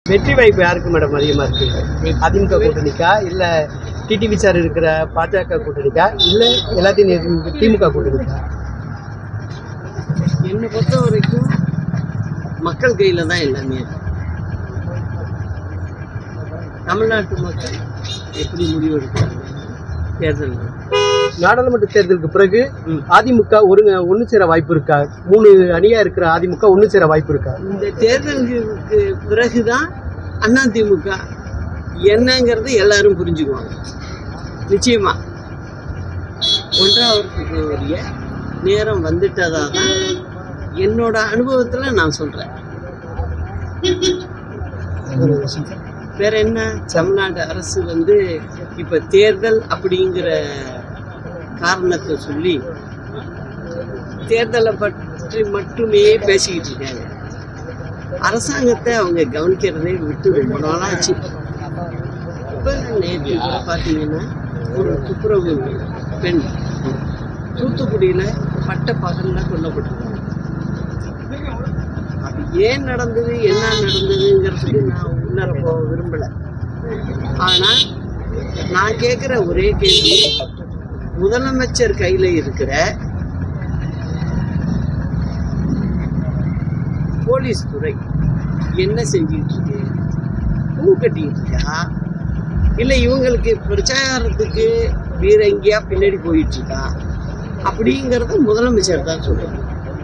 வெற்றி வாய்ப்பு யாருக்கு மேடம் அதிகமா இருக்கு அதிமுக கூட்டணிக்கா இல்ல டிடிவி சார் இருக்கிற பாஜக கூட்டணிக்கா இல்ல எல்லாத்தையும் நேர்ந்து திமுக கூட்டணிக்கா என்னை பொறுத்த வரைக்கும் மக்கள் கையில் தான் எல்லாமே இருக்கு. தமிழ்நாட்டு மக்கள் எப்படி முடிவெடுக்கிறாங்க தேர்தல் நாடாளுமன்ற தேர்தலுக்கு பிறகு அதிமுக ஒருங்க ஒண்ணு சேர வாய்ப்பு இருக்கா மூணு அணியா இருக்கிற அதிமுக ஒண்ணு சேர வாய்ப்பு இருக்கா இந்த தேர்தலுக்கு பிறகுதான் அதிமுக என்னங்கிறது எல்லாரும் புரிஞ்சுக்குவாங்க நிச்சயமா ஒன்றாவதுக்கு உரிய நேரம் வந்துட்டதா தான் என்னோட அனுபவத்தில் நான் சொல்கிறேன் வேற என்ன தமிழ்நாடு அரசு வந்து இப்போ தேர்தல் அப்படிங்கிற காரணத்தை சொல்லி தேர்தலை பற்றி மட்டுமே பேசிக்கிட்டு இருக்காங்க அரசாங்கத்தை அவங்க கவனிக்கிறதே விட்டு ரொம்ப நாளாச்சு இப்போ நேற்று கூட பார்த்தீங்கன்னா ஒரு துப்புரவு பெண் தூத்துக்குடியில் பட்ட பகலில் கொல்லப்பட்டிருக்காங்க அது ஏன் நடந்தது என்ன நடந்ததுங்கிறதுக்கு நான் உள்ளர போக விரும்பலை ஆனால் நான் கேட்குற ஒரே கேள்வி முதலமைச்சர் கையில் இருக்கிற போலீஸ் துறை என்ன செஞ்சுட்டு இருக்கு பூ கட்டிட்டு இருக்கா இல்லை இவங்களுக்கு பிரச்சாரத்துக்கு வேற எங்கேயா பின்னாடி போயிட்டு இருக்கா அப்படிங்கிறத முதலமைச்சர் தான் சொல்லணும்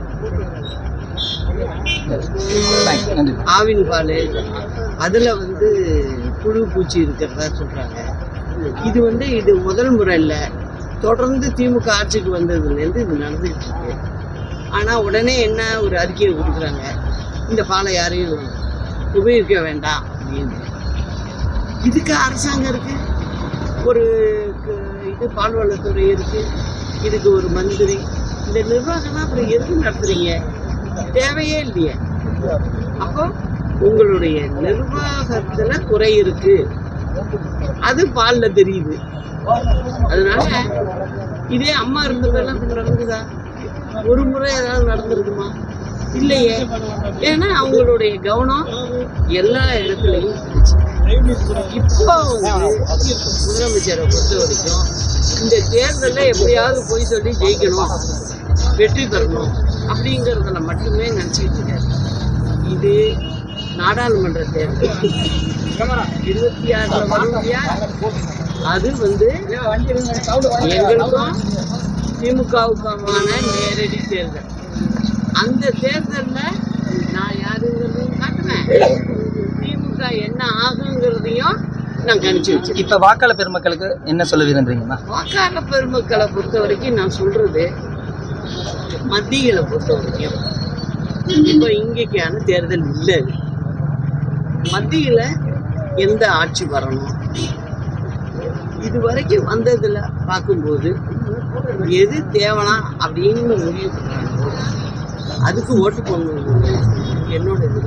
ஆவின் பால் அதில் வந்து புழு பூச்சி இருக்கிறதா சொல்கிறாங்க இது வந்து இது முதல் முறை இல்லை தொடர்ந்து திமுக ஆட்சிக்கு வந்ததுலேருந்து இது நடந்துகிட்டு இருக்கு ஆனால் உடனே என்ன ஒரு அறிக்கையை கொடுக்குறாங்க இந்த பாலை யாரையும் உபயோகிக்க வேண்டாம் அப்படின்னு இதுக்கு அரசாங்கம் இருக்கு ஒரு க- இது பால்வளத்துறை இருக்கு இதுக்கு ஒரு மந்திரி இந்த நிர்வாகம்லாம் அப்புறம் எதுக்கு நடத்துறீங்க தேவையே இல்லையே அப்போ உங்களுடைய நிர்வாகத்துல குறை இருக்கு அது பால்ல தெரியுது அதனால இதே அம்மா இருந்ததெல்லாம் இப்படி நடக்குதா ஒரு முறை ஏதாவது நடந்திருக்குமா இல்லையே ஏன்னா அவங்களுடைய கவனம் எல்லா இடத்துலையும் இருந்துச்சு. இப்போ வந்து முதலமைச்சரை பொறுத்த வரைக்கும் இந்த தேர்தலில் எப்படியாவது போய் சொல்லி ஜெயிக்கணும் வெற்றி பெறணும் அப்படிங்கிறதுல மட்டுமே நினச்சிக்கிட்டு இருக்காரு இது நாடாளுமன்ற தேர்தல் இருபத்தி ஆறுல வருவியா அது வந்து எங்களுக்கும் திமுகவுக்குமான நேரடி தேர்தல் அந்த தேர்தலில் நான் யாருங்கிறதையும் காட்டுவேன் திமுக என்ன ஆகுங்கிறதையும் நான் கணிச்சு வச்சிருக்கேன் இப்ப வாக்காளர் பெருமக்களுக்கு என்ன சொல்ல விரும்புறீங்கம்மா வாக்காளர் பெருமக்களை பொறுத்த வரைக்கும் நான் சொல்றது மத்தியில பொறுத்த வரைக்கும் இப்போ இங்கேக்கான தேர்தல் இல்லை இது. மத்தியில எந்த ஆட்சி வரணும் இது வரைக்கும் வந்ததுல பார்க்கும்போது எது தேவலாம் அப்படின்னு முடிவு பண்றாங்களோ அதுக்கு ஓட்டு போடணும் என்னோட இது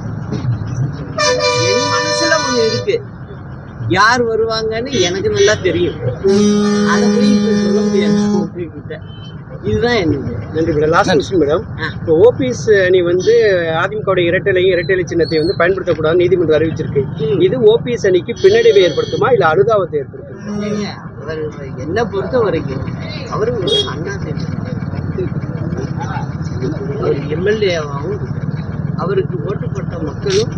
என் மனசுல ஒண்ணு இருக்கு யார் வருவாங்கன்னு எனக்கு நல்லா தெரியும் அதை போய் இப்ப சொல்ல முடியாது உங்ககிட்ட. இதுதான் என்னது நன்றி மேடம் லாஸ்ட் கொஸ்டின் மேடம் ஆ. இப்போ ஓபிஎஸ் அணி வந்து அதிமுக இரட்டைலையும் இரட்டைலை சின்னத்தை வந்து பயன்படுத்தக்கூடாது நீதிமன்றம் அறிவிச்சிருக்கு இது ஓபிஎஸ் அணிக்கு பின்னடைவை ஏற்படுத்துமா இல்ல அனுதாபத்தை ஏற்படுத்துமா ஏங்க, அவர் என்னை பொறுத்த வரைக்கும் அவர் ஒரு அண்ணா அவர் எம்எல்ஏவாகவும் அவருக்கு ஓட்டுப்பட்ட மக்களும்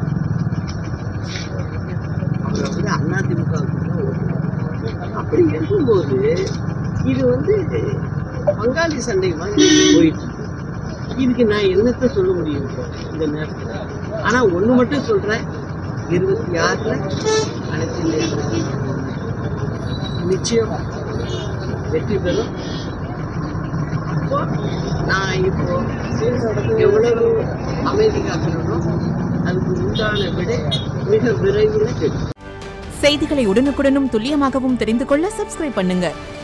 அவர் வந்து அண்ணா திமுகவுக்கு தான் ஓட்டு போட்டாங்க. அப்படி இருக்கும்போது இது வந்து பங்காளி சண்டை மாதிரி போயிட்டு இருக்கு. இதுக்கு நான் என்னத்தை சொல்ல முடியும் இப்போ இந்த நேரத்தில் ஆனால் ஒன்று மட்டும் சொல்கிறேன் இருபத்தி ஆறில் அனைத்து இந்திய நிச்சயம் வெற்றி பெறும் அப்போ நான் இப்போ எவ்வளவு அமைதி காக்கணுமோ அதுக்கு உண்டான விடை மிக விரைவில் கிடைக்கும் செய்திகளை உடனுக்குடனும் துல்லியமாகவும் தெரிந்து கொள்ள சப்ஸ்கிரைப் பண்ணுங்க